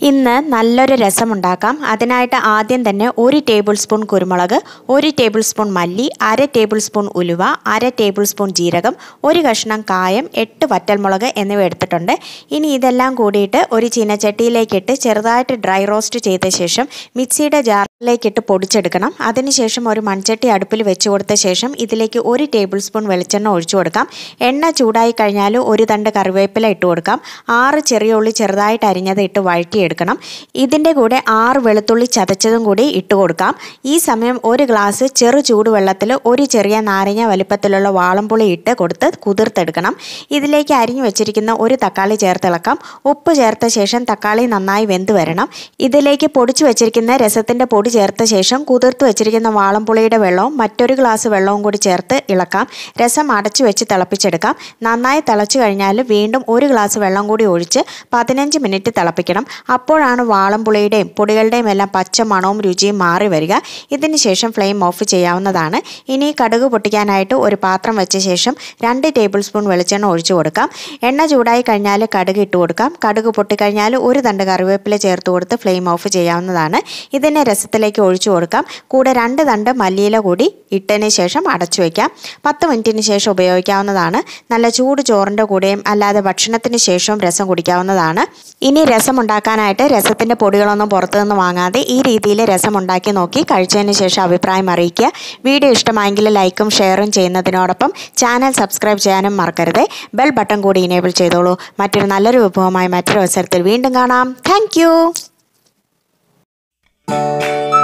ഇന്ന് നല്ലൊരു രസം ഉണ്ടാക്കാം അതിനായിട്ട് ആദ്യം തന്നെ ഒരു ടേബിൾ സ്പൂൺ കുരുമുളക് ഒരു ടേബിൾ സ്പൂൺ മല്ലി അര ടേബിൾ സ്പൂൺ ഉലുവ അര ടേബിൾ സ്പൂൺ ജീരകം ഒരു കഷ്ണം കായം എട്ട് വറ്റൽമുളക് എന്നിവ എടുത്തിട്ടുണ്ട് ഇനി ഇതെല്ലാം കൂടിയിട്ട് ഒരു ചീനച്ചട്ടിയിലേക്കിട്ട് ചെറുതായിട്ട് ഡ്രൈ റോസ്റ്റ് ചെയ്ത ശേഷം മിക്സിയുടെ ജാറിലേക്കിട്ട് പൊടിച്ചെടുക്കണം അതിനുശേഷം ഒരു മൺചട്ടി അടുപ്പിൽ വെച്ച് കൊടുത്ത ശേഷം ഇതിലേക്ക് ഒരു ടേബിൾ സ്പൂൺ വെളിച്ചെണ്ണ ഒഴിച്ചു കൊടുക്കാം എണ്ണ ചൂടായി കഴിഞ്ഞാൽ ഒരു തണ്ട് കറിവേപ്പില ഇട്ട് കൊടുക്കാം ആറ് ചെറിയ ഉള്ളി ചെറുതായിട്ട് അരിഞ്ഞത് ഇട്ട് വഴറ്റിയെടുക്കണം ഇതിൻ്റെ കൂടെ ആറ് വെളുത്തുള്ളി ചതച്ചതും കൂടി ഇട്ട് കൊടുക്കാം ഈ സമയം ഒരു ഗ്ലാസ് ചെറു ചൂടുവെള്ളത്തിൽ ഒരു ചെറിയ നാരങ്ങ വലിപ്പത്തിലുള്ള വാളംപുളി ഇട്ട് കൊടുത്ത് കുതിർത്തെടുക്കണം ഇതിലേക്ക് അരിഞ്ഞു വെച്ചിരിക്കുന്ന ഒരു തക്കാളി ചേർത്തിളക്കാം ഉപ്പ് ചേർത്ത ശേഷം തക്കാളി നന്നായി വെന്ത് വരണം ഇതിലേക്ക് പൊടിച്ചു വെച്ചിരിക്കുന്ന രസത്തിൻ്റെ പൊടി ചേർത്ത ശേഷം കുതിർത്ത് വെച്ചിരിക്കുന്ന വാളംപുളിയുടെ വെള്ളവും മറ്റൊരു ഗ്ലാസ് വെള്ളവും കൂടി ചേർത്ത് ഇളക്കാം രസം അടച്ചു വെച്ച് തിളപ്പിച്ചെടുക്കാം നന്നായി തിളച്ചു കഴിഞ്ഞാൽ വീണ്ടും ഒരു ഗ്ലാസ് വെള്ളം കൂടി ഒഴിച്ച് പതിനഞ്ച് മിനിറ്റ് തിളപ്പിക്കണം അപ്പോഴാണ് വാളംപുളിയുടെയും പൊടികളുടെയും എല്ലാം പച്ച മണവും രുചിയും മാറി വരിക ഇതിന് ശേഷം ഫ്ലെയിം ഓഫ് ചെയ്യാവുന്നതാണ് ഇനി കടുക് പൊട്ടിക്കാനായിട്ട് ഒരു പാത്രം വെച്ച ശേഷം രണ്ട് ടേബിൾ സ്പൂൺ വെളിച്ചെണ്ണ ഒഴിച്ചു കൊടുക്കാം എണ്ണ ചൂടായി കഴിഞ്ഞാൽ കടുക് ഇട്ട് കൊടുക്കാം കടുക് പൊട്ടിക്കഴിഞ്ഞാൽ ഒരു തണ്ട് കറിവേപ്പില ചേർത്ത് കൊടുത്ത് ഫ്ലെയിം ഓഫ് ചെയ്യാവുന്നതാണ് ഇതിനെ രസത്തിലേക്ക് ഒഴിച്ചു കൊടുക്കാം കൂടെ രണ്ട് തണ്ട് മല്ലിയില കൂടി ഇട്ടതിന് ശേഷം അടച്ചു വയ്ക്കാം പത്ത് മിനിറ്റിന് ശേഷം ഉപയോഗിക്കാവുന്നതാണ് നല്ല ചൂട് ചോറിൻ്റെ കൂടെയും അല്ലാതെ ഭക്ഷണത്തിന് ശേഷവും രസം കുടിക്കാവുന്നതാണ് ഇനി രസം ഉണ്ടാക്കാനായിട്ട് രസത്തിൻ്റെ പൊടികളൊന്നും പുറത്തു നിന്ന് വാങ്ങാതെ ഈ രീതിയിൽ രസം ഉണ്ടാക്കി നോക്കി കഴിച്ചതിന് ശേഷം അഭിപ്രായം അറിയിക്കുക വീഡിയോ ഇഷ്ടമായെങ്കിൽ ലൈക്കും ഷെയറും ചെയ്യുന്നതിനോടൊപ്പം ചാനൽ സബ്സ്ക്രൈബ് ചെയ്യാനും മറക്കരുത് ബെൽ ബട്ടൺ കൂടി ഇനേബിൾ ചെയ്തോളൂ മറ്റൊരു നല്ലൊരു വിഭവമായി മറ്റൊരു അവസരത്തിൽ വീണ്ടും കാണാം താങ്ക്